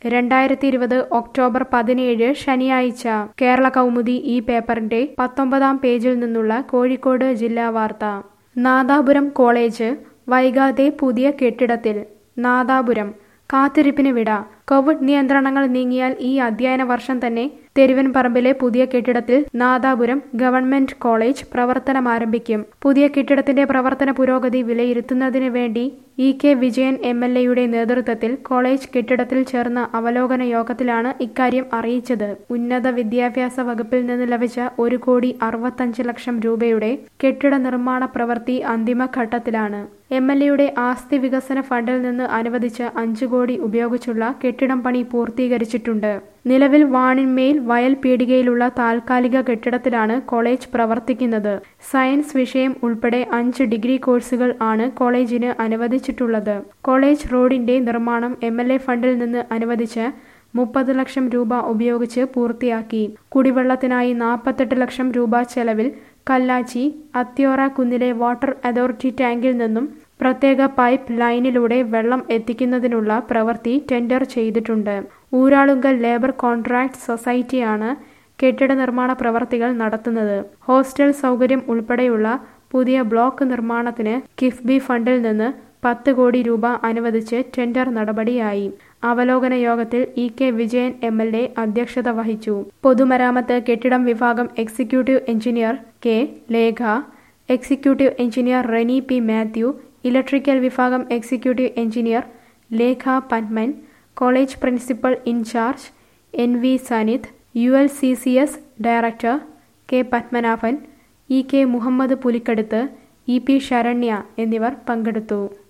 രണ്ടായിരത്തി ഇരുപത് ഒക്ടോബർ പതിനേഴ് ശനിയാഴ്ച കേരള കൗമുദി ഈ പേപ്പറിന്റെ പത്തൊമ്പതാം പേജിൽ നിന്നുള്ള കോഴിക്കോട് ജില്ലാ വാർത്ത നാദാപുരം കോളേജ് വൈകാതെ പുതിയ കെട്ടിടത്തിൽ നാദാപുരം കാത്തിരിപ്പിന് വിട കോവിഡ് നിയന്ത്രണങ്ങൾ നീങ്ങിയാൽ ഈ അധ്യയന വർഷം തന്നെ തെരുവൻപറമ്പിലെ പുതിയ കെട്ടിടത്തിൽ നാദാപുരം ഗവൺമെന്റ് കോളേജ് പ്രവർത്തനമാരംഭിക്കും പുതിയ കെട്ടിടത്തിന്റെ പ്രവർത്തന പുരോഗതി വിലയിരുത്തുന്നതിന് വേണ്ടി E K Vijayan M L എയുടെ നേതൃത്വത്തിൽ കോളേജ് കെട്ടിടത്തിൽ ചേർന്ന അവലോകന യോഗത്തിലാണ് ഇക്കാര്യം അറിയിച്ചത് ഉന്നത വിദ്യാഭ്യാസ വകുപ്പിൽ നിന്ന് ലഭിച്ച ഒരു കോടി അറുപത്തഞ്ച് ലക്ഷം രൂപയുടെ കെട്ടിട നിർമ്മാണ പ്രവൃത്തി അന്തിമഘട്ടത്തിലാണ് എം എൽ എയുടെ ആസ്തി വികസന ഫണ്ടിൽ നിന്ന് അനുവദിച്ച അഞ്ചു കോടി ഉപയോഗിച്ചുള്ള കെട്ടിടം പണി പൂർത്തീകരിച്ചിട്ടുണ്ട് നിലവിൽ വാണിന്മേൽ വയൽ പീടികയിലുള്ള താൽക്കാലിക കെട്ടിടത്തിലാണ് കോളേജ് പ്രവർത്തിക്കുന്നത് സയൻസ് വിഷയം ഉൾപ്പെടെ അഞ്ച് ഡിഗ്രി കോഴ്സുകൾ ആണ് കോളേജിന് അനുവദിച്ചിട്ടുള്ളത് കോളേജ് റോഡിന്റെ നിർമ്മാണം എം എൽ എ ഫണ്ടിൽ നിന്ന് അനുവദിച്ച് മുപ്പത് ലക്ഷം രൂപ ഉപയോഗിച്ച് പൂർത്തിയാക്കി കുടിവെള്ളത്തിനായി നാൽപ്പത്തെട്ട് ലക്ഷം രൂപ ചെലവിൽ കല്ലാച്ചി അത്യോറ കുന്നിലെ വാട്ടർ അതോറിറ്റി ടാങ്കിൽ നിന്നും പ്രത്യേക പൈപ്പ് ലൈനിലൂടെ വെള്ളം എത്തിക്കുന്നതിനുള്ള പ്രവൃത്തി ടെൻഡർ ചെയ്തിട്ടുണ്ട് ഊരാളുങ്കൽ ലേബർ കോൺട്രാക്ട് സൊസൈറ്റിയാണ് കെട്ടിട നിർമ്മാണ പ്രവർത്തികൾ നടത്തുന്നത് ഹോസ്റ്റൽ സൗകര്യം ഉൾപ്പെടെയുള്ള പുതിയ ബ്ലോക്ക് നിർമ്മാണത്തിന് കിഫ്ബി ഫണ്ടിൽ നിന്ന് പത്ത് കോടി രൂപ അനുവദിച്ച് ടെൻഡർ നടപടിയായി അവലോകന യോഗത്തിൽ E K Vijayan M L A അധ്യക്ഷത വഹിച്ചു പൊതുമരാമത്ത് കെട്ടിടം വിഭാഗം executive engineer K Lekha executive engineer Reni P Mathew electrical വിഭാഗം executive engineer Lekha Panman college principal in charge N V Sanith U L C C S director K Padmanabhan E K Muhammad Pulikkaduth E P Saranya എന്നിവർ പങ്കെടുത്തു